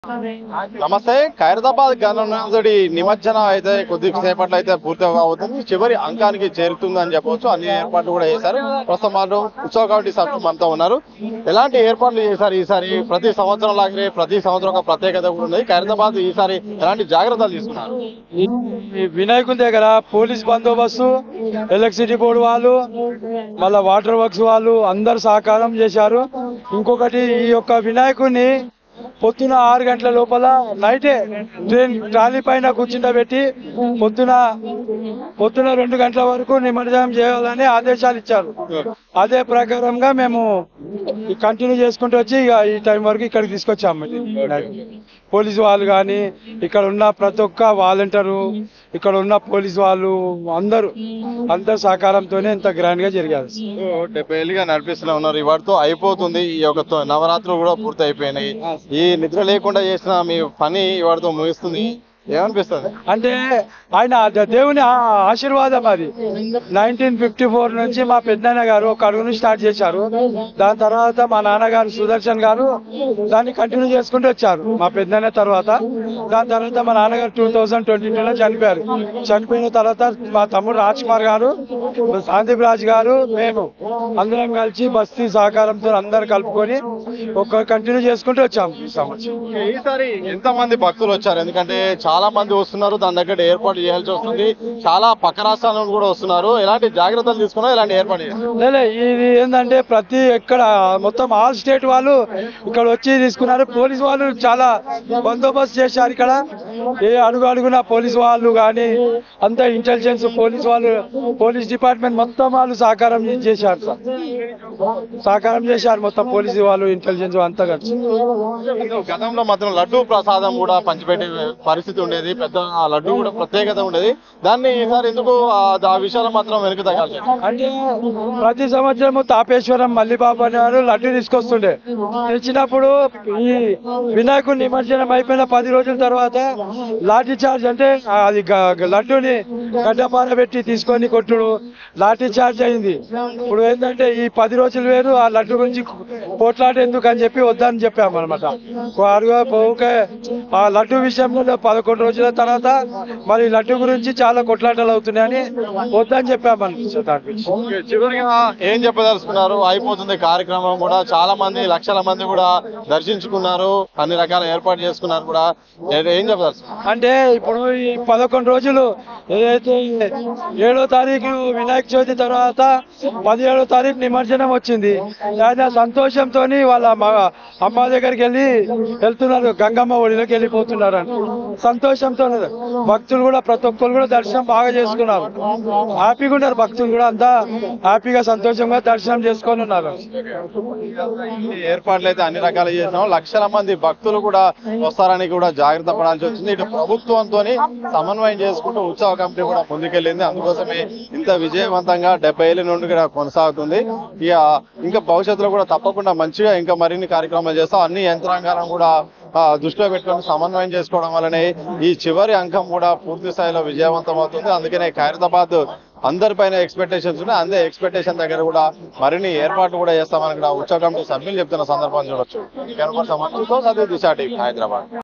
నమస్తే ఖైరదాబాద్ గణనాథుడి నిమజ్జనం అయితే కొద్ది సేపట్లో అయితే పూర్తి అవుతుంది చివరి అంకానికి చేరుతుందని చెప్పవచ్చు అన్ని ఏర్పాట్లు కూడా చేశారు ప్రస్తుతం వాళ్ళు ఉత్సవ కమిటీ సభ్యులు మనతో ఉన్నారు ఎలాంటి ఏర్పాట్లు చేశారు ఈసారి ప్రతి సంవత్సరం లాగే ప్రతి సంవత్సరం ఒక ప్రత్యేకత కూడా ఉంది ఖైరదాబాద్ ఈసారి ఎలాంటి జాగ్రత్తలు తీసుకున్నారు ఈ వినాయకుని దగ్గర పోలీస్ బందోబస్తు ఎలక్ట్రిసిటీ బోర్డు వాళ్ళు మళ్ళా వాటర్ వర్క్స్ వాళ్ళు అందరు సహకారం చేశారు ఇంకొకటి ఈ యొక్క వినాయకుడిని పొద్దున ఆరు గంటల లోపల నైటే ట్రైన్ ట్రాలీ పైన కూర్చుండబెట్టి పొద్దున పొద్దున రెండు గంటల వరకు నిమజ్జనం చేయాలని ఆదేశాలు ఇచ్చారు అదే ప్రకారంగా మేము కంటిన్యూ చేసుకుంటూ వచ్చి ఇక ఈ టైం వరకు ఇక్కడికి తీసుకొచ్చాము పోలీసు వాళ్ళు కానీ ఇక్కడ ఉన్న ప్రతి ఒక్క వాలంటీరు ఇక్కడ ఉన్న పోలీసు వాళ్ళు అందరూ అందరు సహకారంతోనే ఇంత గ్రాండ్ గా జరిగారు డెబ్బై ఏళ్ళుగా నడిపిస్తూనే ఉన్నారు ఇవాటితో అయిపోతుంది ఈ యొక్క తో- నవరాత్రులు కూడా పూర్తి అయిపోయినాయి ఈ నిద్ర లేకుండా చేసిన మీ పని ఇవాటితో ముగిస్తుంది ఏమనిపిస్తుంది అంటే ఆయన ద- దేవుని ఆ- ఆశీర్వాదం అది నైన్టీన్ ఫిఫ్టీ ఫోర్ నుంచి మా పెద్దనాన్న గారు ఒక అడుగును స్టార్ట్ చేశారు దాని తర్వాత మా నాన్నగారు సుదర్శన్ గారు దాన్ని కంటిన్యూ చేసుకుంటూ వచ్చారు మా పెద్దనాన్న తర్వాత దాని తర్వాత మా నాన్నగారు టూ థౌజండ్ ట్వంటీ టూలో చనిపోయారు చనిపోయిన తర్వాత మా తమ్ముడు రాజ్ కుమార్ గారు సందీప్ రాజ్ గారు మేము అందరం కలిసి బస్తీ సహకారంతో అందరు కలుపుకొని ఒక కంటిన్యూ చేసుకుంటూ వచ్చాము ఈ సంవత్సరం ఈసారి ఎంత మంది భక్తులు వచ్చారు ఎందుకంటే చాలా మంది వస్తున్నారు దాని దగ్గర ఏర్పాటు చేయాల్సి వస్తుంది చాలా పక్క రాష్ట్రాల నుండి కూడా వస్తున్నారు ఎలాంటి జాగ్రత్తలు తీసుకున్నారు ఎలాంటి ఏర్పాటు చేశారు లేలే ఇది ఏంటంటే ప్రతి ఎక్కడ మొత్తం ఆల్ స్టేట్ వాళ్ళు ఇక్కడ వచ్చి తీసుకున్నారు పోలీస్ వాళ్ళు చాలా బందోబస్తు చేశారు ఇక్కడ ఏ అడుగు అడుగున పోలీస్ వాళ్ళు కానీ అంతా ఇంటెలిజెన్స్ పోలీస్ వాళ్ళు పోలీస్ డిపార్ట్మెంట్ మొత్తం వాళ్ళు సహకారం చేశారు సార్ సహకారం చేశారు మొత్తం పోలీస్ వాళ్ళు ఇంటెలిజెన్స్ అంతా కలిసి గతంలో మాత్రం లడ్డూ ప్రసాదం కూడా పంచిపెట్టే పరిస్థితి ఉండేది పెద్ద ఆ లడ్డు కూడా ప్రత్యేకత ఉండేది దాన్ని ఈసారి ఎందుకు ఆ- ఆ విషయాలు మాత్రం వెనుక తగ్గాలి అంటే ప్రతి సంవత్సరం తాపేశ్వరం మల్లిబాబు అనేవారు లడ్డు తీసుకొస్తుండే తెచ్చినప్పుడు ఈ వినాయకుడి నిమజ్జనం అయిపోయిన పది రోజుల తర్వాత లాఠీ చార్జ్ అంటే ఆ అది గ- గ- లడ్డూని గడ్డపార పెట్టి తీసుకొని కొట్టుడు లాఠీ చార్జ్ అయింది ఇప్పుడు ఏంటంటే ఈ పది రోజులు వేరు ఆ లడ్డు గురించి పోట్లాట ఎందుకు అని చెప్పి వద్దని చెప్పాము అనమాట ఊకే ఆ లడ్డు విషయంలో పదకొండు రోజుల తర్వాత మరి లడ్డు గురించి చాలా కొట్లాటలు అవుతున్నాయని వద్దని చెప్పాము అనిపిస్తుంది దాని గురించి చివరిగా ఏం చెప్పదలుచుకున్నారు అయిపోతుంది కార్యక్రమం కూడా చాలా మంది లక్షల మంది కూడా దర్శించుకున్నారు అన్ని రకాల ఏర్పాటు చేసుకున్నారు కూడా ఏ- ఏం చెప్పదలుచుకున్నారు అంటే ఇప్పుడు ఈ పదకొండు రోజులు ఏదైతే ఏడో తారీఖు వినాయక చవితి తర్వాత పదిహేడో తారీఖు నిమజ్జనం వచ్చింది ఆయన సంతోషంతో వాళ్ళ మ- అమ్మ దగ్గరికి వెళ్ళి వెళ్తున్నారు గంగమ్మ ఒడిలోకి వెళ్ళిపోతున్నారు అని సంతోషంతో భక్తులు కూడా ప్రతి ఒక్కరు కూడా దర్శనం బాగా చేసుకున్నారు హ్యాపీగా ఉన్నారు భక్తులు కూడా అంతా హ్యాపీగా సంతోషంగా దర్శనం చేసుకొని ఉన్నారు ఏర్పాట్లు అయితే అన్ని రకాలు చేసినాం లక్షల మంది భక్తులు కూడా వస్తారని కూడా జాగ్రత్త పడాల్సి వచ్చింది ఇటు ప్రభుత్వంతో సమన్వయం చేసుకుంటూ ఉత్సవ కమిటీ కూడా ముందుకెళ్ళింది అందుకోసమే ఇంత విజయవంతంగా డెబ్బై ఏళ్ళ నుండి కూడా కొనసాగుతుంది ఇక ఇంకా భవిష్యత్తులో కూడా తప్పకుండా మంచిగా ఇంకా మరిన్ని కార్యక్రమాలు చేస్తాం అన్ని యంత్రాంగాలను కూడా ఆ, దృష్టిలో పెట్టుకొని సమన్వయం చేసుకోవడం వల్లనే ఈ చివరి అంకం కూడా పూర్తి స్థాయిలో విజయవంతం అవుతుంది అందుకనే ఖైరతాబాద్ అందరిపైన ఎక్స్పెక్టేషన్స్ ఉన్నాయి అందే ఎక్స్పెక్టేషన్ దగ్గర కూడా మరిన్ని ఏర్పాట్లు కూడా చేస్తామని కూడా ఉత్సవ కమిటీ సభ్యులు చెప్తున్న సందర్భం చూడొచ్చు కనుక సమాచారం దిశ టీవీ హైదరాబాద్